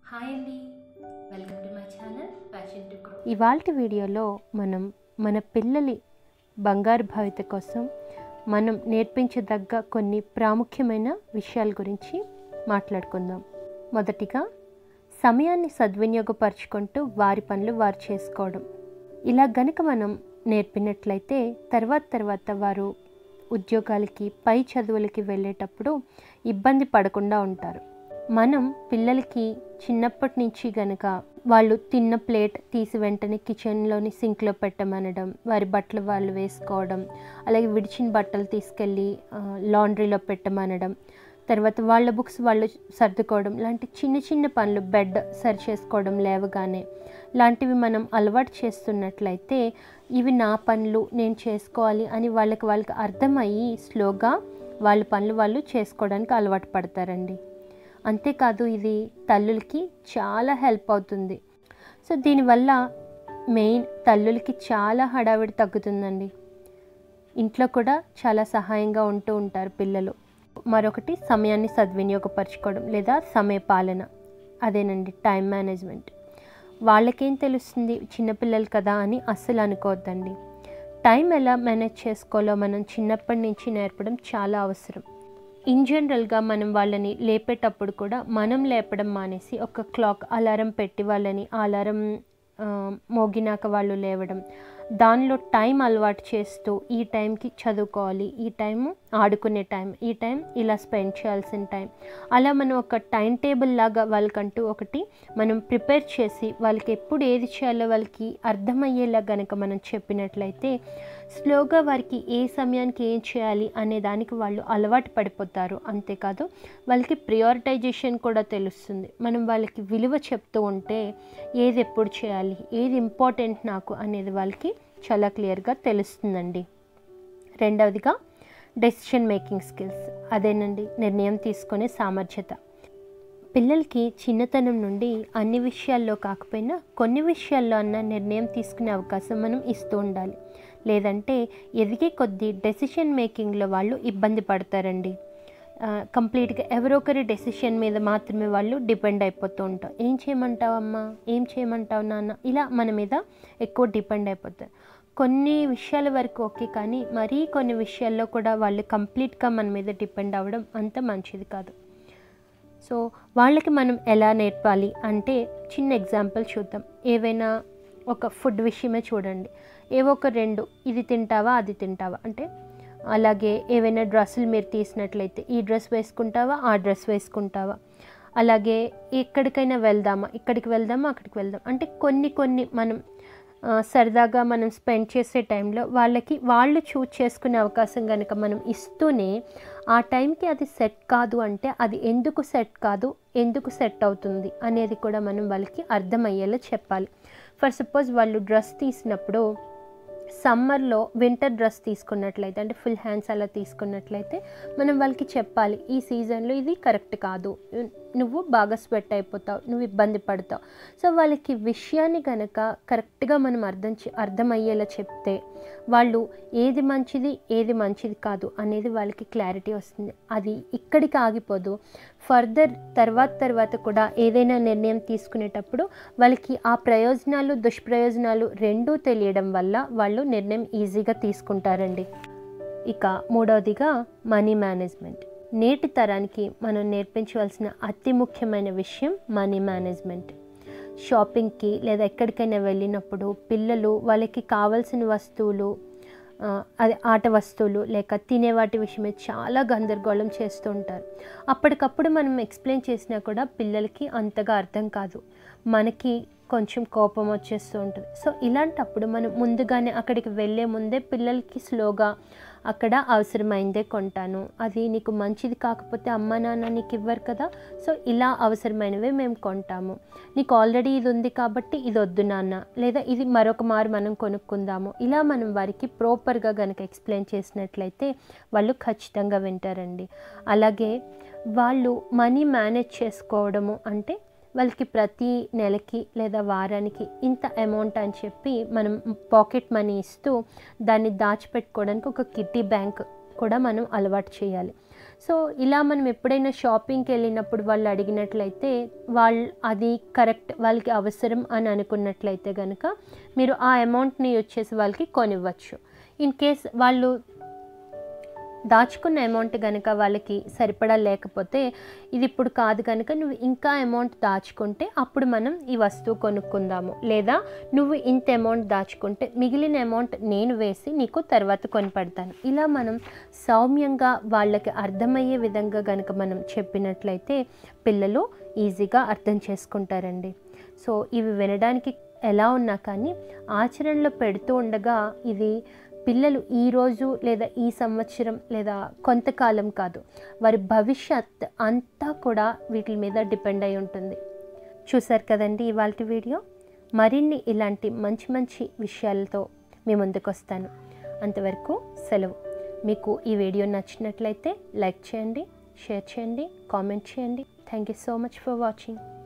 hi అండి welcome to my channel fashion to grow ఇవాల్టి వీడియోలో మనం మన పిల్లలి బంగారు భవిత కోసం మనం నేర్పించదగ్గ కొన్ని ప్రాముఖ్యమైన విషయాల గురించి మాట్లాడుకుందాం మొదటిగా సమయాన్ని సద్వినియోగపరుచుకుంటూ వారి పనులు వారు చేసుకోవడం ఇలా గనుక మనం నేర్పినట్లయితే తర్వాత తర్వాత వారు ఉద్యోగాలకి పై చదువులకి వెళ్ళేటప్పుడు ఇబ్బంది పడకుండా ఉంటారు మనం పిల్లలకి చిన్నప్పటి నుంచి గనక వాళ్ళు తిన్న ప్లేట్ తీసి వెంటనే కిచెన్లోని సింక్లో పెట్టమనడం వారి బట్టలు వాళ్ళు వేసుకోవడం అలాగే విడిచిన బట్టలు తీసుకెళ్ళి ఆ, లాండ్రీలో పెట్టమనడం తర్వాత వాళ్ళ బుక్స్ వాళ్ళు సర్దుకోవడం లాంటి చిన్న చిన్న పనులు బెడ్ సరి చేసుకోవడం లేవగానే లాంటివి మనం అలవాటు చేస్తున్నట్లయితే ఇవి నా పనులు నేను చేసుకోవాలి అని వాళ్ళకి వాళ్ళకి అర్థమయ్యి స్లోగా వాళ్ళ పనులు వాళ్ళు చేసుకోవడానికి అలవాటు పడతారండి అంతేకాదు ఇది తల్లులకి చాలా హెల్ప్ అవుతుంది సో దీనివల్ల మెయిన్ తల్లులకి చాలా హడావిడి తగ్గుతుందండి ఇంట్లో కూడా చాలా సహాయంగా ఉంటూ ఉంటారు పిల్లలు మరొకటి సమయాన్ని సద్వినియోగపరచుకోవడం లేదా సమయపాలన అదేనండి టైం మేనేజ్మెంట్ వాళ్ళకేం తెలుస్తుంది చిన్నపిల్లలు కదా అని అస్సలు అనుకోవద్దండి టైం ఎలా మేనేజ్ చేసుకోవాలో మనం చిన్నప్పటి నుంచి నేర్పడం చాలా అవసరం ఇన్ జనరల్గా మనం వాళ్ళని లేపేటప్పుడు కూడా మనం లేపడం మానేసి ఒక క్లాక్ అలారం పెట్టి వాళ్ళని ఆ అలారం ఆ, మోగినాక వాళ్ళు లేవడం దానిలో టైం అలవాటు చేస్తూ ఈ టైంకి చదువుకోవాలి ఈ టైం ఆడుకునే టైం ఈ టైం ఇలా స్పెండ్ చేయాల్సిన టైం అలా మనం ఒక టైం టేబుల్ లాగా వాళ్ళకంటూ ఒకటి మనం ప్రిపేర్ చేసి వాళ్ళకి ఎప్పుడు ఏది చేయాలో వాళ్ళకి అర్థమయ్యేలా గనక మనం చెప్పినట్లయితే స్లోగా వారికి ఏ సమయానికి ఏం చేయాలి అనే దానికి వాళ్ళు అలవాటు పడిపోతారు అంతేకాదు వాళ్ళకి ప్రియారిటైజేషన్ కూడా తెలుస్తుంది మనం వాళ్ళకి విలువ చెప్తూ ఉంటే ఏది ఎప్పుడు చేయాలి ఏది ఇంపార్టెంట్ నాకు అనేది వాళ్ళకి చాలా క్లియర్గా తెలుస్తుందండి రెండవదిగా డెసిషన్ మేకింగ్ స్కిల్స్ అదేనండి నిర్ణయం తీసుకునే సామర్థ్యత పిల్లలకి చిన్నతనం నుండి అన్ని విషయాల్లో కాకపోయినా కొన్ని విషయాల్లో అన్న నిర్ణయం తీసుకునే అవకాశం మనం ఇస్తూ ఉండాలి లేదంటే ఎదిగే కొద్దీ డెసిషన్ మేకింగ్లో వాళ్ళు ఇబ్బంది పడతారండి కంప్లీట్గా ఎవరో ఒకరి డెసిషన్ మీద మాత్రమే వాళ్ళు డిపెండ్ అయిపోతూ ఉంటారు ఏం చేయమంటావు అమ్మా ఏం చేయమంటావు నాన్న ఇలా మన మీద ఎక్కువ డిపెండ్ అయిపోతారు కొన్ని విషయాల వరకు ఓకే కానీ మరీ కొన్ని విషయాల్లో కూడా వాళ్ళు కంప్లీట్గా మన మీద డిపెండ్ అవ్వడం అంత మంచిది కాదు సో వాళ్ళకి మనం ఎలా నేర్పాలి అంటే చిన్న ఎగ్జాంపుల్ చూద్దాం ఏవైనా ఒక ఫుడ్ విషయమే చూడండి ఏవో ఒక రెండు ఇది తింటావా అది తింటావా అంటే అలాగే ఏవైనా డ్రెస్సులు మీరు తీసినట్లయితే ఈ డ్రెస్ వేసుకుంటావా ఆ డ్రెస్ వేసుకుంటావా అలాగే ఎక్కడికైనా వెళ్దామా ఇక్కడికి వెళ్దామా అక్కడికి వెళ్దాం అంటే కొన్ని కొన్ని మనం ఆ, సరదాగా మనం స్పెండ్ చేసే టైంలో వాళ్ళకి వాళ్ళు చూజ్ చేసుకునే అవకాశం కనుక మనం ఇస్తూనే ఆ టైంకి అది సెట్ కాదు అంటే అది ఎందుకు సెట్ కాదు ఎందుకు సెట్ అవుతుంది అనేది కూడా మనం వాళ్ళకి అర్థమయ్యేలా చెప్పాలి ఫర్ సపోజ్ వాళ్ళు డ్రెస్ తీసినప్పుడు సమ్మర్లో వింటర్ డ్రెస్ తీసుకున్నట్లయితే అంటే ఫుల్ హ్యాండ్స్ అలా తీసుకున్నట్లయితే మనం వాళ్ళకి చెప్పాలి ఈ సీజన్లో ఇది కరెక్ట్ కాదు నువ్వు బాగా స్వెట్ అయిపోతావు నువ్వు ఇబ్బంది పడతావు సో వాళ్ళకి విషయాన్ని కనుక కరెక్ట్గా మనం అర్థం చే- అర్థమయ్యేలా చెప్తే వాళ్ళు ఏది మంచిది ఏది మంచిది కాదు అనేది వాళ్ళకి క్లారిటీ వస్తుంది అది ఇక్కడికి ఆగిపోదు ఫర్దర్ తర్వాత తర్వాత కూడా ఏదైనా నిర్ణయం తీసుకునేటప్పుడు వాళ్ళకి ఆ ప్రయోజనాలు దుష్ప్రయోజనాలు రెండూ తెలియడం వల్ల వాళ్ళు నిర్ణయం ఈజీగా తీసుకుంటారండి ఇక మూడవదిగా మనీ మేనేజ్మెంట్ నేటి తరానికి మనం నేర్పించవలసిన అతి ముఖ్యమైన విషయం మనీ మేనేజ్మెంట్ షాపింగ్కి లేదా ఎక్కడికైనా వెళ్ళినప్పుడు పిల్లలు వాళ్ళకి కావాల్సిన వస్తువులు ఆ, అది ఆట వస్తువులు లేక తినే వాటి విషయమే చాలా గందరగోళం చేస్తూ ఉంటారు అప్పటికప్పుడు మనం ఎక్స్ప్లెయిన్ చేసినా కూడా పిల్లలకి అంతగా అర్థం కాదు మనకి కొంచెం కోపం వచ్చేస్తూ ఉంటుంది సో ఇలాంటప్పుడు మనం ముందుగానే అక్కడికి వెళ్ళే ముందే పిల్లలకి స్లోగా అక్కడ అవసరమైందే కొంటాను అది నీకు మంచిది కాకపోతే అమ్మ నాన్న నీకు ఇవ్వరు కదా సో ఇలా అవసరమైనవే మేము కొంటాము నీకు ఆల్రెడీ ఇది ఉంది కాబట్టి ఇది వద్దు నాన్న లేదా ఇది మరొక మారు మనం కొనుక్కుందాము ఇలా మనం వారికి ప్రాపర్గా కనుక ఎక్స్ప్లెయిన్ చేసినట్లయితే వాళ్ళు ఖచ్చితంగా వింటారండి అలాగే వాళ్ళు మనీ మేనేజ్ చేసుకోవడము అంటే వాళ్ళకి ప్రతి నెలకి లేదా వారానికి ఇంత అమౌంట్ అని చెప్పి మనం పాకెట్ మనీ ఇస్తూ దాన్ని దాచిపెట్టుకోవడానికి ఒక కిట్టి బ్యాంక్ కూడా మనం అలవాటు చేయాలి సో ఇలా మనం ఎప్పుడైనా షాపింగ్కి వెళ్ళినప్పుడు వాళ్ళు అడిగినట్లయితే వాళ్ళు అది కరెక్ట్ వాళ్ళకి అవసరం అని అనుకున్నట్లయితే కనుక మీరు ఆ అమౌంట్ని వచ్చేసి వాళ్ళకి కొనివ్వచ్చు ఇన్ కేస్ వాళ్ళు దాచుకున్న అమౌంట్ కనుక వాళ్ళకి సరిపడా లేకపోతే ఇది ఇప్పుడు కాదు కనుక నువ్వు ఇంకా అమౌంట్ దాచుకుంటే అప్పుడు మనం ఈ వస్తువు కొనుక్కుందాము లేదా నువ్వు ఇంత అమౌంట్ దాచుకుంటే మిగిలిన అమౌంట్ నేను వేసి నీకు తర్వాత కొనిపెడతాను ఇలా మనం సౌమ్యంగా వాళ్ళకి అర్థమయ్యే విధంగా కనుక మనం చెప్పినట్లయితే పిల్లలు ఈజీగా అర్థం చేసుకుంటారండి సో ఇవి వినడానికి ఎలా ఉన్నా కానీ ఆచరణలో పెడుతూ ఉండగా ఇది పిల్లలు ఈరోజు లేదా ఈ సంవత్సరం లేదా కొంతకాలం కాదు వారి భవిష్యత్ అంతా కూడా వీటి మీద డిపెండ్ అయి ఉంటుంది చూసారు కదండి ఇవాళ వీడియో మరిన్ని ఇలాంటి మంచి మంచి విషయాలతో మీ ముందుకు వస్తాను అంతవరకు సెలవు మీకు ఈ వీడియో నచ్చినట్లయితే లైక్ చేయండి షేర్ చేయండి కామెంట్ చేయండి thank you so much for watching